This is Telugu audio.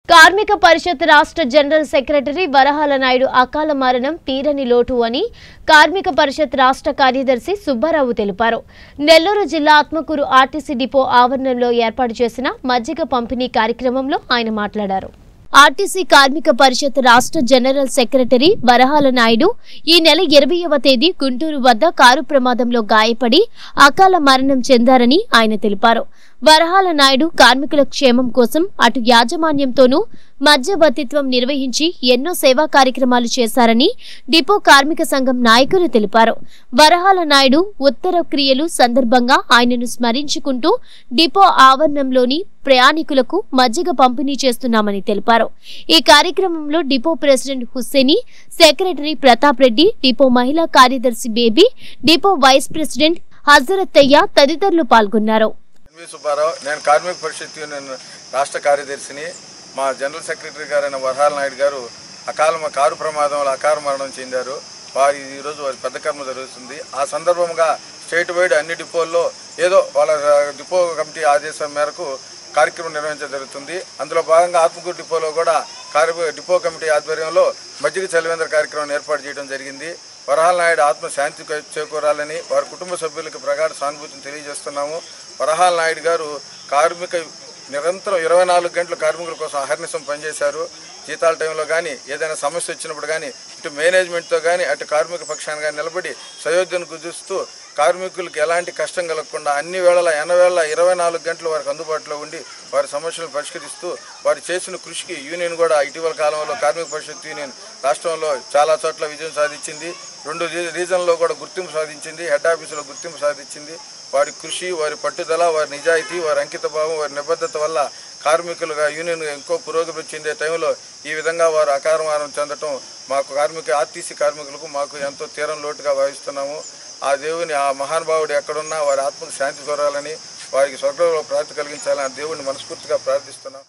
కార్మిక పరిషత్ రాష్ట్ర జనరల్ సెక్రటరీ వరహాల నాయుడు అకాల మరణం తీరని లోటు అని కార్మిక పరిషత్ రాష్ట్ర కార్యదర్శి సుబ్బారావు తెలిపారు నెల్లూరు జిల్లా ఆత్మకూరు ఆర్టీసీ డిపో ఆవరణలో ఏర్పాటు చేసిన మజ్జిగ పంపిణీ కార్యక్రమంలో ఆయన మాట్లాడారు ఆర్టీసీ కార్మిక పరిషత్ రాష్ట్ర జనరల్ సెక్రటరీ వరహాల నాయుడు ఈ నెల ఇరవైవ తేదీ గుంటూరు వద్ద కారు ప్రమాదంలో గాయపడి అకాల మరణం చెందారని ఆయన తెలిపారు వరహాల నాయుడు కార్మికుల క్షేమం కోసం అటు యాజమాన్యంతోనూ మధ్యవర్తిత్వం నిర్వహించి ఎన్నో సేవా కార్యక్రమాలు చేశారని డిపో కార్మిక సంఘం నాయకులు తెలిపారు వరహాల నాయుడు ఉత్తర క్రియలు సందర్భంగా ఆయనను స్మరించుకుంటూ డిపో ఆవరణంలోని ప్రయాణికులకు మజ్జిగ పంపిణీ చేస్తున్నామని తెలిపారు ఈ కార్యక్రమంలో depot president Hussaini secretary Pratap Reddy depot మహిళా కార్యదర్శి Baby depot vice president Hazarathaiah తదితరులు పాల్గొన్నారు ఎన్వి సుబ్బారావు నేను కార్మిక పరిషత్ యూనియన్ రాష్ట్ర కార్యదర్శిని మా జనరల్ సెక్రటరీ గారైన వరహాల నాయుడు గారు అకాల కారు ప్రమాదంలో అకాల మరణం చెందారు వారి ఈరోజు వారి పెద్ద కర్మ జరుగుతుంది ఆ సందర్భంగా స్టేట్ వైడ్ అన్ని డిపోల్లో ఏదో వాళ్ళ డిపో కమిటీ ఆదేశం మేరకు కార్యక్రమం నిర్వహించడం జరుగుతుంది అందులో భాగంగా ఆత్మకూరు డిపోలో కూడా కార్య డిపో కమిటీ ఆధ్వర్యంలో మజ్జిగ చలివేంద్ర కార్యక్రమం ఏర్పాటు చేయడం జరిగింది వరహాల నాయుడు ఆత్మ శాంతి చేకూరాలని వారి కుటుంబ సభ్యులకు ప్రగాఢ సానుభూతిని తెలియజేస్తున్నాము వరహాల నాయుడు గారు కార్మిక నిరంతరం ఇరవై నాలుగు గంటలు కార్మికుల కోసం అహర్నిశం పనిచేశారు జీతాల టైంలో కానీ ఏదైనా సమస్య వచ్చినప్పుడు కానీ ఇటు మేనేజ్మెంట్తో కానీ అటు కార్మిక పక్షాన్ని కానీ నిలబడి సయోధ్యను కుదిస్తూ కార్మికులకు ఎలాంటి కష్టం కలగకుండా అన్ని వేళల ఎనవేళ ఇరవై నాలుగు గంటలు వారికి అందుబాటులో ఉండి వారి సమస్యలను పరిష్కరిస్తూ వారు చేసిన కృషికి యూనియన్ కూడా ఇటీవల కాలంలో కార్మిక పరిషత్ యూనియన్ రాష్ట్రంలో చాలా చోట్ల విజయం సాధించింది రెండు రీ- రీజన్లో కూడా గుర్తింపు సాధించింది హెడ్ ఆఫీసులో గుర్తింపు సాధించింది వారి కృషి వారి పట్టుదల వారి నిజాయితీ వారి అంకిత భావం వారి నిబద్ధత వల్ల కార్మికులుగా యూనియన్ ఇంకో పురోగతి చెందే టైంలో ఈ విధంగా వారు అకారమానం చెందటం మాకు కార్మిక ఆర్టీసీ కార్మికులకు మాకు ఎంతో తీరం లోటుగా భావిస్తున్నాము ఆ దేవుని ఆ మహానుభావుడు ఎక్కడున్నా వారి ఆత్మకు శాంతి కోరాలని వారికి స్వర్గంలో ప్రాప్తి కలిగించాలని ఆ దేవుడిని మనస్ఫూర్తిగా ప్రార్థిస్తున్నాం